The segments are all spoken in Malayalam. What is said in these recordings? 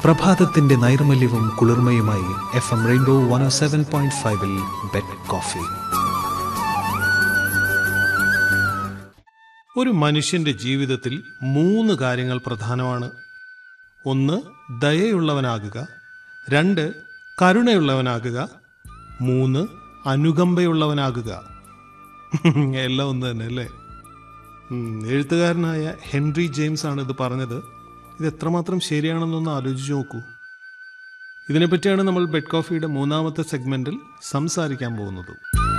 പ്രഭാതത്തിന്റെ നൈർമല്യവും കുളിർമയുമായി F M Rainbow one seven point ഫൈവിൽ ബെഡ് കോഫി ഒരു മനുഷ്യന്റെ ജീവിതത്തിൽ മൂന്ന് കാര്യങ്ങൾ പ്രധാനമാണ് ഒന്ന് ദയയുള്ളവനാകുക രണ്ട് കരുണയുള്ളവനാകുക മൂന്ന് അനുകമ്പയുള്ളവനാകുക എല്ലാം ഒന്ന് തന്നെ അല്ലേ ഉം, എഴുത്തുകാരനായ ഹെൻറി ജെയിംസ് ആണ് ഇത് പറഞ്ഞത് ഇത് എത്രമാത്രം ശരിയാണെന്നൊന്ന് ആലോചിച്ച് നോക്കൂ ഇതിനെപ്പറ്റിയാണ് നമ്മൾ ബെഡ് കോഫിയുടെ മൂന്നാമത്തെ സെഗ്മെന്റിൽ സംസാരിക്കാൻ പോകുന്നത്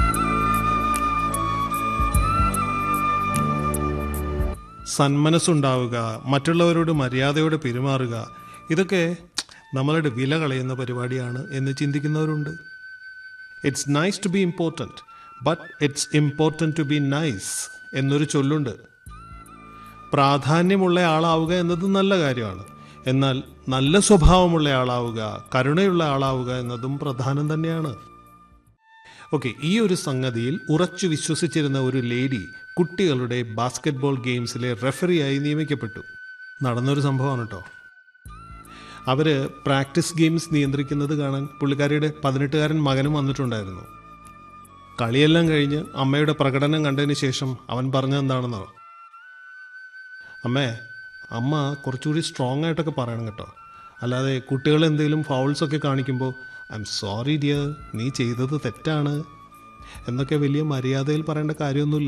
സന്മനസ്സുണ്ടാവുക മറ്റുള്ളവരോട് മര്യാദയോടെ പെരുമാറുക ഇതൊക്കെ നമ്മളുടെ വില കളയുന്ന പരിപാടിയാണ് എന്ന് ചിന്തിക്കുന്നവരുണ്ട് it's nice to be important but it's important to be nice എന്നൊരു ചൊല്ലുണ്ട് പ്രാധാന്യമുള്ള ആളാവുക എന്നത് നല്ല കാര്യമാണ് എന്നാൽ നല്ല സ്വഭാവമുള്ള ആളാവുക കരുണയുള്ള ആളാവുക എന്നതും പ്രധാനം തന്നെയാണ് ഓക്കെ ഈ ഒരു സംഗതിയിൽ ഉറച്ചു വിശ്വസിച്ചിരുന്ന ഒരു ലേഡി കുട്ടികളുടെ ബാസ്കറ്റ്ബോൾ ഗെയിംസിലെ റെഫറിയായി നിയമിക്കപ്പെട്ടു നടന്നൊരു സംഭവമാണ് കേട്ടോ അവര് പ്രാക്ടീസ് ഗെയിംസ് നിയന്ത്രിക്കുന്നത് കാണാൻ പുള്ളിക്കാരിയുടെ പതിനെട്ടുകാരൻ മകനും വന്നിട്ടുണ്ടായിരുന്നു കളിയെല്ലാം കഴിഞ്ഞ് അമ്മയുടെ പ്രകടനം കണ്ടതിന് ശേഷം അവൻ പറഞ്ഞതെന്താണെന്നോ അമ്മേ അമ്മ കുറച്ചുകൂടി സ്ട്രോങ് ആയിട്ടൊക്കെ പറയണം കേട്ടോ അല്ലാതെ കുട്ടികൾ എന്തെങ്കിലും ഫൗൾസ് ഒക്കെ കാണിക്കുമ്പോൾ ഐ എം സോറി ഡിയർ നീ ചെയ്തത് തെറ്റാണ് എന്നൊക്കെ വലിയ മര്യാദയിൽ പറയേണ്ട കാര്യമൊന്നുമില്ല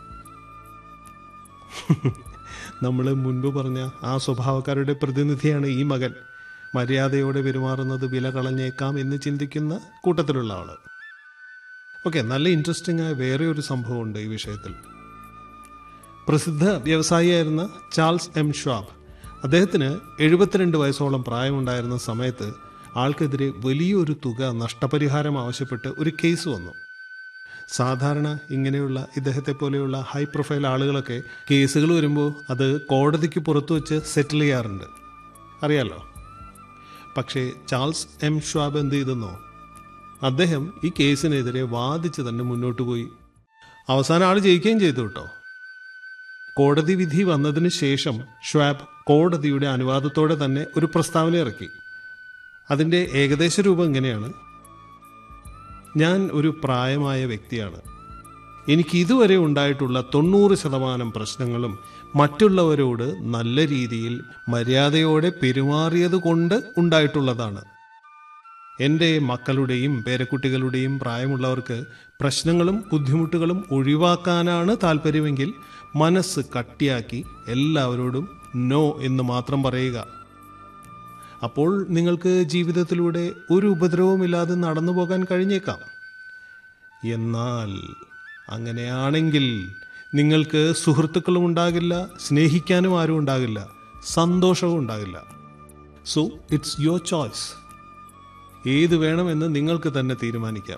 നമ്മൾ മുൻപ് പറഞ്ഞ ആ സ്വഭാവക്കാരുടെ പ്രതിനിധിയാണ് ഈ മകൻ മര്യാദയോടെ പെരുമാറുന്നത് വില കളഞ്ഞേക്കാം എന്ന് ചിന്തിക്കുന്ന കൂട്ടത്തിലുള്ള ആള് ഓക്കെ നല്ല ഇൻട്രസ്റ്റിംഗ് ആയ വേറെ ഒരു സംഭവമുണ്ട് ഈ വിഷയത്തിൽ പ്രസിദ്ധ വ്യവസായിയായിരുന്ന ചാൾസ് എം ഷ്വാബ് അദ്ദേഹത്തിന് എഴുപത്തിരണ്ട് വയസ്സോളം പ്രായമുണ്ടായിരുന്ന സമയത്ത് ആൾക്കെതിരെ വലിയൊരു തുക നഷ്ടപരിഹാരം ആവശ്യപ്പെട്ട് ഒരു കേസ് വന്നു സാധാരണ ഇങ്ങനെയുള്ള ഇദ്ദേഹത്തെ പോലെയുള്ള ഹൈ പ്രൊഫൈൽ ആളുകളൊക്കെ കേസുകൾ വരുമ്പോൾ അത് കോടതിക്ക് പുറത്തു വെച്ച് സെറ്റിൽ ചെയ്യാറുണ്ട് അറിയാലോ പക്ഷേ ചാൾസ് എം ഷ്വാബ് എന്ത് ചെയ്തെന്നോ അദ്ദേഹം ഈ കേസിനെതിരെ വാദിച്ച് തന്നെ മുന്നോട്ട് പോയി അവസാനം ആൾ ജയിക്കുകയും ചെയ്തു കേട്ടോ കോടതി വിധി വന്നതിന് ശേഷം ഷ്വാബ് കോടതിയുടെ അനുവാദത്തോടെ തന്നെ ഒരു പ്രസ്താവന ഇറക്കി അതിൻ്റെ ഏകദേശ രൂപം ഇങ്ങനെയാണ് ഞാൻ ഒരു പ്രായമായ വ്യക്തിയാണ് എനിക്ക് ഇതുവരെ ഉണ്ടായിട്ടുള്ള തൊണ്ണൂറ് ശതമാനം പ്രശ്നങ്ങളും മറ്റുള്ളവരോട് നല്ല രീതിയിൽ മര്യാദയോടെ പെരുമാറിയത് കൊണ്ട് ഉണ്ടായിട്ടുള്ളതാണ് എൻ്റെ മക്കളുടെയും പേരക്കുട്ടികളുടെയും പ്രായമുള്ളവർക്ക് പ്രശ്നങ്ങളും ബുദ്ധിമുട്ടുകളും ഒഴിവാക്കാനാണ് താല്പര്യമെങ്കിൽ മനസ്സ് കട്ടിയാക്കി എല്ലാവരോടും നോ എന്ന് മാത്രം പറയുക അപ്പോൾ നിങ്ങൾക്ക് ജീവിതത്തിലൂടെ ഒരു ഉപദ്രവമില്ലാതെ നടന്നു പോകാൻ കഴിഞ്ഞേക്കാം എന്നാൽ അങ്ങനെയാണെങ്കിൽ നിങ്ങൾക്ക് സുഹൃത്തുക്കളും ഉണ്ടാകില്ല സ്നേഹിക്കാനും ആരും ഉണ്ടാകില്ല സന്തോഷവും ഉണ്ടാകില്ല സോ ഇറ്റ്സ് യുവർ ചോയ്സ് ഏത് വേണമെന്ന് നിങ്ങൾക്ക് തന്നെ തീരുമാനിക്കാം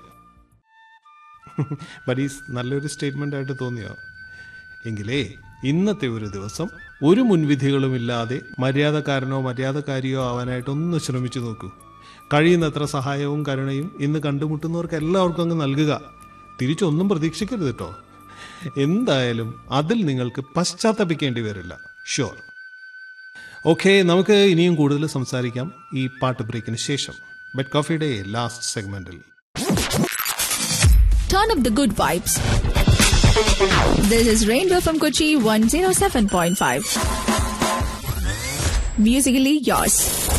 ബഡീസ് നല്ലൊരു സ്റ്റേറ്റ്മെൻ്റ് ആയിട്ട് തോന്നിയോ എങ്കിലേ ഇന്നത്തെ ഒരു ദിവസം ഒരു മുൻവിധികളുമില്ലാതെ മര്യാദക്കാരനോ മര്യാദക്കാരിയോ ആവാനായിട്ട് ഒന്ന് ശ്രമിച്ചു നോക്കൂ കഴിയുന്നത്ര സഹായവും കരുണയും ഇന്ന് കണ്ടുമുട്ടുന്നവർക്ക് എല്ലാവർക്കും അങ്ങ് നൽകുക തിരിച്ചൊന്നും പ്രതീക്ഷിക്കരുത് കേട്ടോ എന്തായാലും അതിൽ നിങ്ങൾക്ക് പശ്ചാത്തപിക്കേണ്ടി വരില്ല ഷുവർ ഓക്കെ നമുക്ക് ഇനിയും കൂടുതൽ സംസാരിക്കാം ഈ പാട്ട് ബ്രേക്കിന് ശേഷം ബെഡ് കോഫിയുടെ ലാസ്റ്റ് സെഗ്മെന്റിൽ Turn up the good vibes. This is Rainbow from Kochi 107.5. Musically yours.